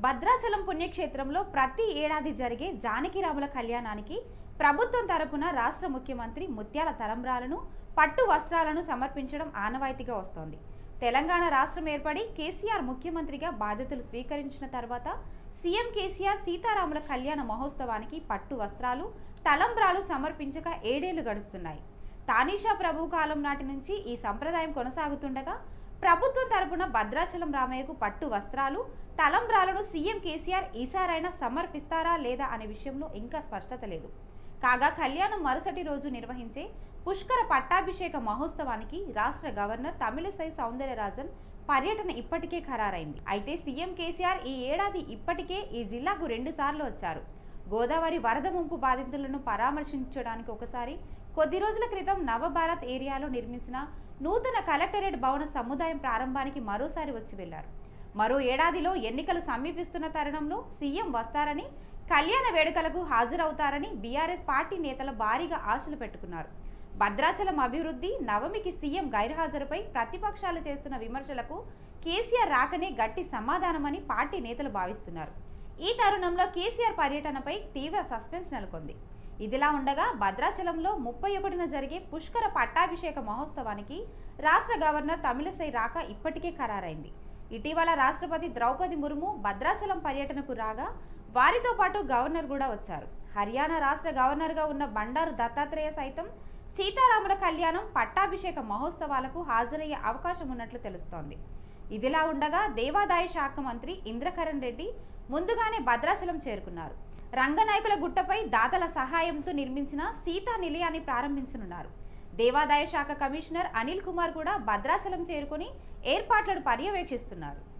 భద్రాచలం పుణ్యక్షేత్రంలో ప్రతి ఏడాది జరిగే జానకిరాముల కళ్యాణానికి ప్రభుత్వం తరపున రాష్ట్ర ముఖ్యమంత్రి ముత్యాల తలంబ్రాలను పట్టు వస్త్రాలను సమర్పించడం ఆనవాయితీగా వస్తోంది తెలంగాణ రాష్ట్రం ఏర్పడి కేసీఆర్ ముఖ్యమంత్రిగా బాధ్యతలు స్వీకరించిన తర్వాత సీఎం కేసీఆర్ సీతారాముల కళ్యాణ మహోత్సవానికి పట్టు వస్త్రాలు తలంబ్రాలు సమర్పించక ఏడేళ్లు గడుస్తున్నాయి తానీషా ప్రభు కాలం నాటి నుంచి ఈ సంప్రదాయం కొనసాగుతుండగా ప్రభుత్వం తరపున భద్రాచలం రామయ్యకు పట్టు వస్త్రాలు తలంబ్రాలను సీఎం కేసీఆర్ ఈసారైనా సమర్పిస్తారా లేదా అనే విషయంలో ఇంకా స్పష్టత లేదు కాగా కళ్యాణం మరుసటి రోజు నిర్వహించే పుష్కర పట్టాభిషేక మహోత్సవానికి రాష్ట్ర గవర్నర్ తమిళిసై సౌందర్యరాజన్ పర్యటన ఇప్పటికే ఖరారైంది అయితే సీఎం కేసీఆర్ ఈ ఏడాది ఇప్పటికే ఈ జిల్లాకు రెండు సార్లు వచ్చారు గోదావరి వరద ముంపు బాధితులను పరామర్శించడానికి ఒకసారి కొద్ది రోజుల క్రితం నవభారత్ ఏరియాలో నిర్మించిన నూతన కలెక్టరేట్ భవన సముదాయం ప్రారంభానికి మరోసారి వచ్చి వెళ్లారు మరో ఏడాదిలో ఎన్నికలు సమీపిస్తున్న తరుణంలో సీఎం వస్తారని కళ్యాణ వేడుకలకు హాజరవుతారని బీఆర్ఎస్ పార్టీ నేతలు భారీగా ఆశలు పెట్టుకున్నారు భద్రాచలం అభివృద్ధి నవమికి సీఎం గైర్హాజరుపై ప్రతిపక్షాలు చేస్తున్న విమర్శలకు కేసీఆర్ రాకనే గట్టి సమాధానమని పార్టీ నేతలు భావిస్తున్నారు ఈ తరుణంలో కేసీఆర్ పర్యటనపై తీవ్ర సస్పెన్స్ నెలకొంది ఇదిలా ఉండగా భద్రాచలంలో ముప్పై ఒకటిన జరిగే పుష్కర పట్టాభిషేక మహోత్సవానికి రాష్ట్ర గవర్నర్ తమిళసై రాక ఇప్పటికే ఖరారైంది ఇటీవల రాష్ట్రపతి ద్రౌపది ముర్ము భద్రాచలం పర్యటనకు రాగా వారితో పాటు గవర్నర్ కూడా వచ్చారు హర్యానా రాష్ట్ర గవర్నర్గా ఉన్న బండారు దత్తాత్రేయ సైతం సీతారాముల కళ్యాణం పట్టాభిషేక మహోత్సవాలకు హాజరయ్యే అవకాశం ఉన్నట్లు తెలుస్తోంది ఇదిలా ఉండగా దేవాదాయ శాఖ మంత్రి ఇంద్రకరణ్ రెడ్డి ముందుగానే భద్రాచలం చేరుకున్నారు రంగనాయకుల గుట్టపై దాతల సహాయంతో నిర్మించిన సీతా నిలయాన్ని ప్రారంభించనున్నారు దేవాదాయ శాఖ కమిషనర్ అనిల్ కుమార్ కూడా భద్రాచలం చేరుకుని ఏర్పాట్లను పర్యవేక్షిస్తున్నారు